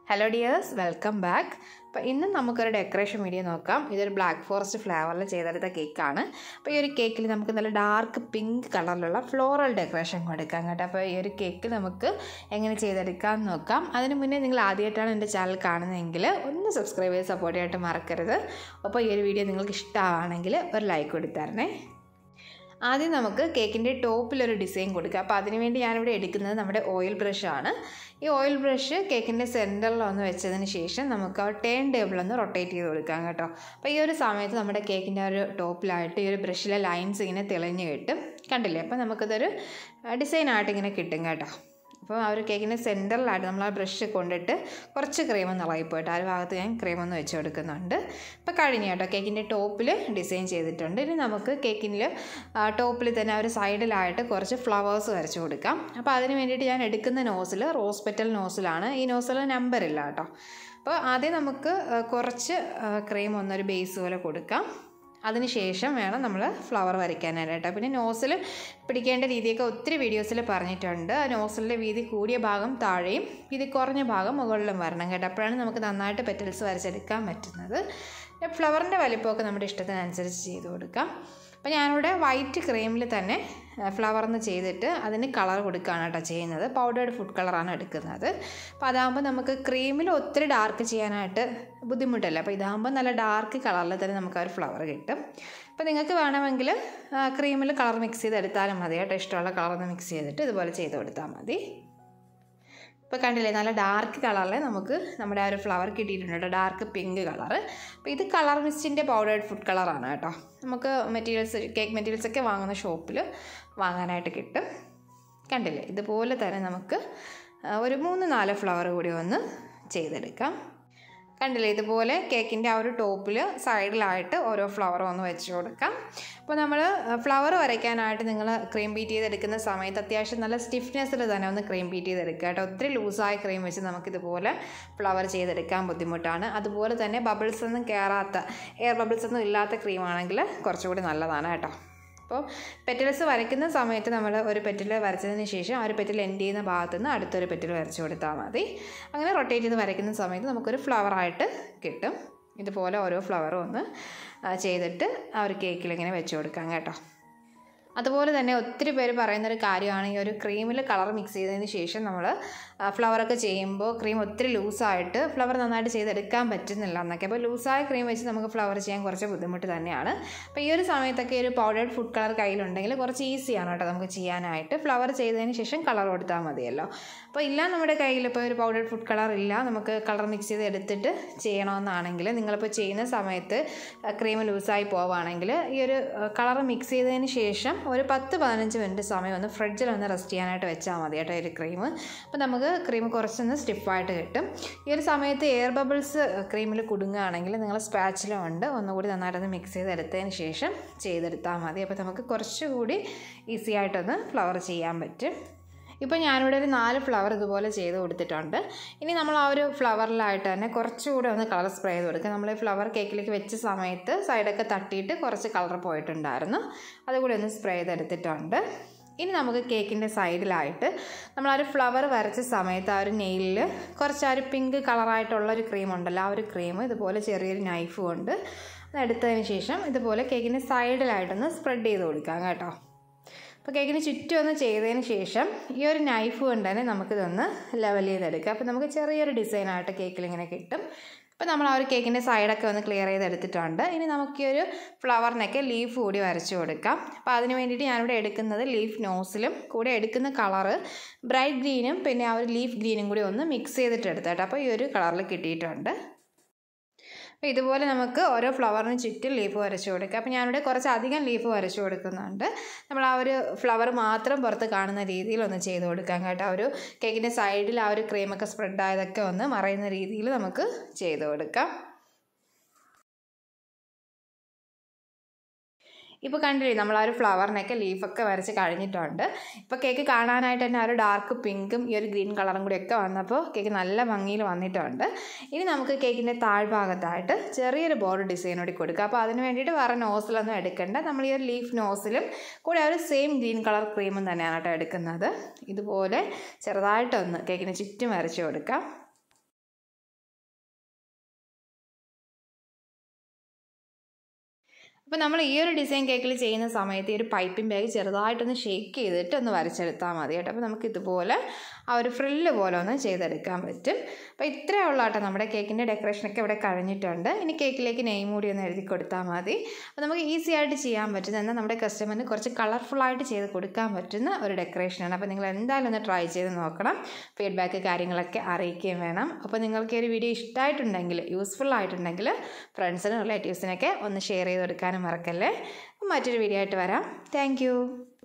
hello dears welcome back അപ്പോൾ ഇന്ന് നമുക്കൊരു ഡെക്കറേഷൻ വീഡിയോ നോക്കാം ഇതൊരു ബ്ലാക്ക് ഫോറസ്റ്റ് ഫ്ലേവറിൽ ചെയ്തെടുത്ത കേക്കാണ് അപ്പോൾ ഈ ഒരു കേക്കിൽ നമുക്ക് നല്ല ഡാർക്ക് പിങ്ക് കളറിലുള്ള ഫ്ലോറൽ ഡെക്കറേഷൻ കൊടുക്കാം കേട്ടോ അപ്പോൾ ഈ ഒരു കേക്ക് നമുക്ക് എങ്ങനെ ചെയ്തെടുക്കാം എന്ന് നോക്കാം അതിന് മുന്നേ നിങ്ങൾ ആദ്യമായിട്ടാണ് എൻ്റെ ചാനൽ കാണുന്നതെങ്കിൽ ഒന്ന് സബ്സ്ക്രൈബ് ചെയ്ത് സപ്പോർട്ട് ചെയ്യാനായിട്ട് മറക്കരുത് അപ്പോൾ ഈ ഒരു വീഡിയോ നിങ്ങൾക്ക് ഇഷ്ടമാണെങ്കിൽ ഒരു ലൈക്ക് കൊടുത്തരണേ ആദ്യം നമുക്ക് കേക്കിൻ്റെ ടോപ്പിലൊരു ഡിസൈൻ കൊടുക്കുക അപ്പോൾ അതിനുവേണ്ടി ഞാനിവിടെ എടുക്കുന്നത് നമ്മുടെ ഓയിൽ ബ്രഷാണ് ഈ ഓയിൽ ബ്രഷ് കേക്കിൻ്റെ സെൻറ്ററിൽ ഒന്ന് വെച്ചതിന് ശേഷം നമുക്ക് ആ ടേൺ ടേബിൾ ഒന്ന് റൊട്ടേറ്റ് ചെയ്ത് കൊടുക്കാം കേട്ടോ അപ്പോൾ ഈ ഒരു സമയത്ത് നമ്മുടെ കേക്കിൻ്റെ ഒരു ടോപ്പിലായിട്ട് ഈ ഒരു ബ്രഷിലെ ലൈൻസ് ഇങ്ങനെ തെളിഞ്ഞ് കിട്ടും കണ്ടില്ലേ അപ്പോൾ നമുക്കിതൊരു ഡിസൈനായിട്ട് ഇങ്ങനെ കിട്ടും കേട്ടോ അപ്പോൾ ആ ഒരു കേക്കിൻ്റെ സെൻറ്ററിലായിട്ട് നമ്മൾ ആ ബ്രഷ് കൊണ്ടിട്ട് കുറച്ച് ക്രീം ഒന്ന് ഇളകിപ്പോയിട്ട് ആ ഒരു ഭാഗത്ത് ഞാൻ ക്രീം ഒന്ന് വെച്ച് കൊടുക്കുന്നുണ്ട് ഇപ്പോൾ കഴിഞ്ഞു കേട്ടോ കേക്കിൻ്റെ ടോപ്പിൽ ഡിസൈൻ ചെയ്തിട്ടുണ്ട് ഇനി നമുക്ക് കേക്കിൽ ടോപ്പിൽ തന്നെ ആ ഒരു സൈഡിലായിട്ട് കുറച്ച് ഫ്ലവേഴ്സ് വരച്ച് കൊടുക്കാം അപ്പോൾ അതിന് വേണ്ടിയിട്ട് ഞാൻ എടുക്കുന്ന നോസിൽ റോസ് പെറ്റൽ നോസിലാണ് ഈ നോസിൽ നമ്പർ ഇല്ല കേട്ടോ അപ്പോൾ ആദ്യം നമുക്ക് കുറച്ച് ക്രീം ഒന്നൊരു ബേസ് പോലെ കൊടുക്കാം അതിനുശേഷം വേണം നമ്മൾ ഫ്ലവർ വരയ്ക്കാനായിട്ട് പിന്നെ നോസിൽ പിടിക്കേണ്ട രീതിയൊക്കെ ഒത്തിരി വീഡിയോസിൽ പറഞ്ഞിട്ടുണ്ട് നോസിലിൻ്റെ വീതി കൂടിയ ഭാഗം താഴെയും വീതി കുറഞ്ഞ ഭാഗം മുകളിലും വരണം കേട്ടോ അപ്പോഴാണ് നമുക്ക് നന്നായിട്ട് പെറ്റൽസ് വരച്ചെടുക്കാൻ പറ്റുന്നത് ഫ്ലവറിൻ്റെ വലിപ്പമൊക്കെ നമ്മുടെ ഇഷ്ടത്തിനനുസരിച്ച് ചെയ്ത് കൊടുക്കാം അപ്പോൾ ഞാനിവിടെ വൈറ്റ് ക്രീമിൽ തന്നെ ഫ്ലവർന്ന് ചെയ്തിട്ട് അതിന് കളർ കൊടുക്കുകയാണ് കേട്ടോ ചെയ്യുന്നത് പൗഡേർഡ് ഫുഡ് കളറാണ് എടുക്കുന്നത് അപ്പോൾ അതാകുമ്പോൾ നമുക്ക് ക്രീമിൽ ഒത്തിരി ഡാർക്ക് ചെയ്യാനായിട്ട് ബുദ്ധിമുട്ടല്ല അപ്പോൾ ഇതാകുമ്പോൾ നല്ല ഡാർക്ക് കളറിൽ തന്നെ നമുക്ക് ആ ഒരു ഫ്ലവർ കിട്ടും അപ്പോൾ നിങ്ങൾക്ക് വേണമെങ്കിൽ ക്രീമിൽ കളർ മിക്സ് ചെയ്തെടുത്താലും മതി കേട്ടോ ഇഷ്ടമുള്ള കളറൊന്ന് മിക്സ് ചെയ്തിട്ട് ഇതുപോലെ ചെയ്ത് കൊടുത്താൽ മതി ഇപ്പോൾ കണ്ടില്ലേ നല്ല ഡാർക്ക് കളറിൽ നമുക്ക് നമ്മുടെ ആ ഒരു ഫ്ലവർ കിട്ടിയിട്ടുണ്ട് കേട്ടോ ഡാർക്ക് പിങ്ക് കളറ് അപ്പോൾ ഇത് കളർ മിസ്റ്റിൻ്റെ പൗഡേർഡ് ഫുഡ് കളറാണ് കേട്ടോ നമുക്ക് മെറ്റീരിയൽസ് കേക്ക് മെറ്റീരിയൽസ് ഒക്കെ വാങ്ങുന്ന ഷോപ്പിൽ വാങ്ങാനായിട്ട് കിട്ടും കണ്ടില്ലേ ഇതുപോലെ തന്നെ നമുക്ക് ഒരു മൂന്ന് നാല് ഫ്ലവർ കൂടി ഒന്ന് ചെയ്തെടുക്കാം കണ്ടില്ലേ ഇതുപോലെ കേക്കിൻ്റെ ആ ഒരു ടോപ്പിൽ സൈഡിലായിട്ട് ഓരോ ഫ്ലവർ ഒന്ന് വെച്ച് കൊടുക്കാം അപ്പോൾ നമ്മൾ ഫ്ലവർ വരയ്ക്കാനായിട്ട് നിങ്ങൾ ക്രീം ബീറ്റ് ചെയ്തെടുക്കുന്ന സമയത്ത് അത്യാവശ്യം നല്ല സ്റ്റിഫ്നെസ്സിൽ തന്നെ ഒന്ന് ക്രീം ബീറ്റ് ചെയ്തെടുക്കുക കേട്ടോ ഒത്തിരി ലൂസായ ക്രീം വെച്ച് നമുക്കിതുപോലെ ഫ്ലവർ ചെയ്തെടുക്കാൻ ബുദ്ധിമുട്ടാണ് അതുപോലെ തന്നെ ബബിൾസ് ഒന്നും കയറാത്ത എയർ ബബിൾസ് ഒന്നും ഇല്ലാത്ത ക്രീമാണെങ്കിൽ കുറച്ചുകൂടി നല്ലതാണ് കേട്ടോ അപ്പോൾ പെറ്റൽസ് വരയ്ക്കുന്ന സമയത്ത് നമ്മൾ ഒരു പെറ്റൽ വരച്ചതിന് ശേഷം ആ ഒരു പെറ്റൽ എൻഡ് ചെയ്യുന്ന ഭാഗത്ത് നിന്ന് അടുത്തൊരു പെറ്റൽ വരച്ച് കൊടുത്താൽ മതി അങ്ങനെ റൊട്ടേറ്റ് ചെയ്ത് വരയ്ക്കുന്ന സമയത്ത് നമുക്കൊരു ഫ്ലവറായിട്ട് കിട്ടും ഇതുപോലെ ഓരോ ഫ്ലവറും ഒന്ന് ചെയ്തിട്ട് ആ ഒരു കേക്കിൽ ഇങ്ങനെ വെച്ച് കൊടുക്കാം കേട്ടോ അതുപോലെ തന്നെ ഒത്തിരി പേര് പറയുന്നൊരു കാര്യമാണ് ഈ ഒരു ക്രീമിൽ കളർ മിക്സ് ചെയ്തതിന് ശേഷം നമ്മൾ ഫ്ലവറൊക്കെ ചെയ്യുമ്പോൾ ക്രീം ഒത്തിരി ലൂസായിട്ട് ഫ്ലവർ നന്നായിട്ട് ചെയ്തെടുക്കാൻ പറ്റുന്നില്ല എന്നൊക്കെ അപ്പോൾ ലൂസായ ക്രീം വെച്ച് നമുക്ക് ഫ്ലവർ ചെയ്യാൻ കുറച്ച് ബുദ്ധിമുട്ട് തന്നെയാണ് അപ്പോൾ ഈ ഒരു സമയത്തൊക്കെ ഒരു പൗഡേർഡ് ഫുഡ് കളർ കയ്യിലുണ്ടെങ്കിൽ കുറച്ച് ഈസിയാണ് കേട്ടോ നമുക്ക് ചെയ്യാനായിട്ട് ഫ്ലവർ ചെയ്തതിന് ശേഷം കളർ കൊടുത്താൽ മതിയല്ലോ അപ്പോൾ ഇല്ല നമ്മുടെ കയ്യിൽ ഇപ്പോൾ ഒരു പൗഡേർഡ് ഫുഡ് കളർ ഇല്ല നമുക്ക് കളർ മിക്സ് ചെയ്ത് എടുത്തിട്ട് ചെയ്യണമെന്നാണെങ്കിൽ നിങ്ങളിപ്പോൾ ചെയ്യുന്ന സമയത്ത് ക്രീം ലൂസായി പോവുകയാണെങ്കിൽ ഈ ഒരു കളർ മിക്സ് ചെയ്തതിന് ശേഷം ഒരു പത്ത് പതിനഞ്ച് മിനിറ്റ് സമയം ഒന്ന് ഫ്രിഡ്ജിൽ ഒന്ന് റെസ്റ്റ് ചെയ്യാനായിട്ട് വെച്ചാൽ മതി കേട്ടോ ഒരു ക്രീം അപ്പോൾ നമുക്ക് ക്രീം കുറച്ചൊന്ന് സ്റ്റിഫായിട്ട് കിട്ടും ഈ ഒരു സമയത്ത് എയർ ബബിൾസ് ക്രീമിൽ കുടുങ്ങുകയാണെങ്കിൽ നിങ്ങൾ സ്പാച്ചിലും ഉണ്ട് ഒന്നുകൂടി നന്നായിട്ടൊന്ന് മിക്സ് ചെയ്തെടുത്തതിന് ശേഷം ചെയ്തെടുത്താൽ മതി അപ്പോൾ നമുക്ക് കുറച്ചുകൂടി ഈസി ആയിട്ടൊന്ന് ഫ്ലവർ ചെയ്യാൻ പറ്റും ഇപ്പോൾ ഞാനിവിടെ ഒരു നാല് ഫ്ലവർ ഇതുപോലെ ചെയ്ത് കൊടുത്തിട്ടുണ്ട് ഇനി നമ്മൾ ആ ഒരു ഫ്ലവറിലായിട്ട് തന്നെ കുറച്ചുകൂടെ ഒന്ന് കളർ സ്പ്രേ ചെയ്ത് കൊടുക്കുക നമ്മൾ ഈ ഫ്ലവർ കേക്കിലേക്ക് വെച്ച സമയത്ത് സൈഡൊക്കെ തട്ടിയിട്ട് കുറച്ച് കളർ പോയിട്ടുണ്ടായിരുന്നു അതുകൂടി ഒന്ന് സ്പ്രേ ചെയ്തെടുത്തിട്ടുണ്ട് ഇനി നമുക്ക് കേക്കിൻ്റെ സൈഡിലായിട്ട് നമ്മൾ ആ ഒരു ഫ്ലവർ വരച്ച സമയത്ത് ആ ഒരു നെയിലിൽ കുറച്ച് ആ ഒരു പിങ്ക് കളറായിട്ടുള്ളൊരു ക്രീം ഉണ്ടല്ലോ ആ ഒരു ക്രീം ഇതുപോലെ ചെറിയൊരു നൈഫ് കൊണ്ട് എടുത്തതിന് ശേഷം ഇതുപോലെ കേക്കിൻ്റെ സൈഡിലായിട്ടൊന്ന് സ്പ്രെഡ് ചെയ്ത് കൊടുക്കാം കേട്ടോ അപ്പോൾ കേക്കിന് ചുറ്റും ഒന്ന് ചെയ്തതിന് ശേഷം ഈ ഒരു നൈഫ് കൊണ്ട് തന്നെ നമുക്കിതൊന്ന് ലെവൽ ചെയ്തെടുക്കാം അപ്പോൾ നമുക്ക് ചെറിയൊരു ഡിസൈനായിട്ട് കേക്കിൽ ഇങ്ങനെ കിട്ടും അപ്പോൾ നമ്മൾ ആ ഒരു കേക്കിൻ്റെ സൈഡൊക്കെ ഒന്ന് ക്ലിയർ ചെയ്തെടുത്തിട്ടുണ്ട് ഇനി നമുക്ക് ഈ ഒരു ഫ്ലവറിനൊക്കെ ലീഫ് കൂടി വരച്ചു കൊടുക്കാം അപ്പോൾ അതിന് വേണ്ടിയിട്ട് ഞാനിവിടെ എടുക്കുന്നത് ലീഫ് നോസിലും കൂടെ എടുക്കുന്ന കളറ് ബ്രൈറ്റ് ഗ്രീനും പിന്നെ ആ ഒരു ലീഫ് ഗ്രീനും കൂടി ഒന്ന് മിക്സ് ചെയ്തിട്ട് എടുത്തേട്ടോ അപ്പോൾ ഈ ഒരു കളറിൽ കിട്ടിയിട്ടുണ്ട് അപ്പോൾ ഇതുപോലെ നമുക്ക് ഓരോ ഫ്ലവറിന് ചുറ്റും ലീഫ് വരച്ചു കൊടുക്കുക അപ്പോൾ ഞാനിവിടെ കുറച്ച് അധികം ലീഫ് വരച്ചു കൊടുക്കുന്നുണ്ട് നമ്മൾ ആ ഒരു ഫ്ലവർ മാത്രം പുറത്ത് കാണുന്ന രീതിയിൽ ഒന്ന് ചെയ്ത് കൊടുക്കാം കേട്ടോ ഒരു കേക്കിൻ്റെ സൈഡിൽ ആ ഒരു ക്രീമൊക്കെ സ്പ്രെഡ് ആയതൊക്കെ ഒന്ന് മറയുന്ന രീതിയിൽ നമുക്ക് ചെയ്ത് കൊടുക്കാം ഇപ്പോൾ കണ്ടില്ലേ നമ്മൾ ആ ഒരു ഫ്ലവറിനൊക്കെ ലീഫൊക്കെ വരച്ച് കഴിഞ്ഞിട്ടുണ്ട് ഇപ്പോൾ കേക്ക് കാണാനായിട്ട് തന്നെ ആ ഒരു ഡാർക്ക് പിങ്കും ഈ ഒരു ഗ്രീൻ കളറും കൂടി ഒക്കെ വന്നപ്പോൾ കേക്ക് നല്ല ഭംഗിയിൽ വന്നിട്ടുണ്ട് ഇനി നമുക്ക് കേക്കിൻ്റെ താഴ്ഭാഗത്തായിട്ട് ചെറിയൊരു ബോർഡ് ഡിസൈൻ കൂടി കൊടുക്കുക അപ്പോൾ അതിന് വേണ്ടിയിട്ട് വേറെ നോസിലൊന്നും എടുക്കേണ്ട നമ്മൾ ഈ ഒരു ലീഫ് നോസിലും കൂടെ ആ ഒരു സെയിം ഗ്രീൻ കളർ ക്രീമും തന്നെയാണ് കേട്ടോ എടുക്കുന്നത് ഇതുപോലെ ചെറുതായിട്ടൊന്ന് കേക്കിന് ചുറ്റും വരച്ച് കൊടുക്കാം അപ്പോൾ നമ്മൾ ഈ ഒരു ഡിസൈൻ കേക്കിൽ ചെയ്യുന്ന സമയത്ത് ഈ ഒരു പൈപ്പിംഗ് ബാഗ് ചെറുതായിട്ടൊന്ന് ഷേക്ക് ചെയ്തിട്ട് ഒന്ന് വരച്ചെടുത്താൽ മതി കേട്ടോ അപ്പോൾ നമുക്ക് ഇതുപോലെ ആ ഒരു ഫ്രില്ല് പോലെ ഒന്ന് ചെയ്തെടുക്കാൻ പറ്റും അപ്പോൾ ഇത്രയേ ഉള്ളൂ കേട്ടോ നമ്മുടെ കേക്കിൻ്റെ ഡെക്കറേഷനൊക്കെ ഇവിടെ കഴിഞ്ഞിട്ടുണ്ട് ഇനി കേക്കിലേക്ക് നെയ്മ് കൂടി ഒന്ന് എഴുതി കൊടുത്താൽ മതി അപ്പോൾ നമുക്ക് ഈസി ആയിട്ട് ചെയ്യാൻ പറ്റുന്ന എന്നാൽ നമ്മുടെ കസ്റ്റമറിന് കുറച്ച് കളർഫുള്ളായിട്ട് ചെയ്ത് കൊടുക്കാൻ പറ്റുന്ന ഒരു ഡെക്കറേഷനാണ് അപ്പോൾ നിങ്ങൾ എന്തായാലും ഒന്ന് ട്രൈ ചെയ്ത് നോക്കണം ഫീഡ്ബാക്ക് കാര്യങ്ങളൊക്കെ അറിയിക്കുകയും വേണം അപ്പോൾ നിങ്ങൾക്ക് ഈ ഒരു വീഡിയോ ഇഷ്ടമായിട്ടുണ്ടെങ്കിൽ യൂസ്ഫുൾ ആയിട്ടുണ്ടെങ്കിൽ ഫ്രണ്ട്സിനും റിലേറ്റീവ്സിനൊക്കെ ഒന്ന് ഷെയർ ചെയ്ത് കൊടുക്കാനും മറക്കല്ലേ മറ്റൊരു വീഡിയോ ആയിട്ട് വരാം താങ്ക്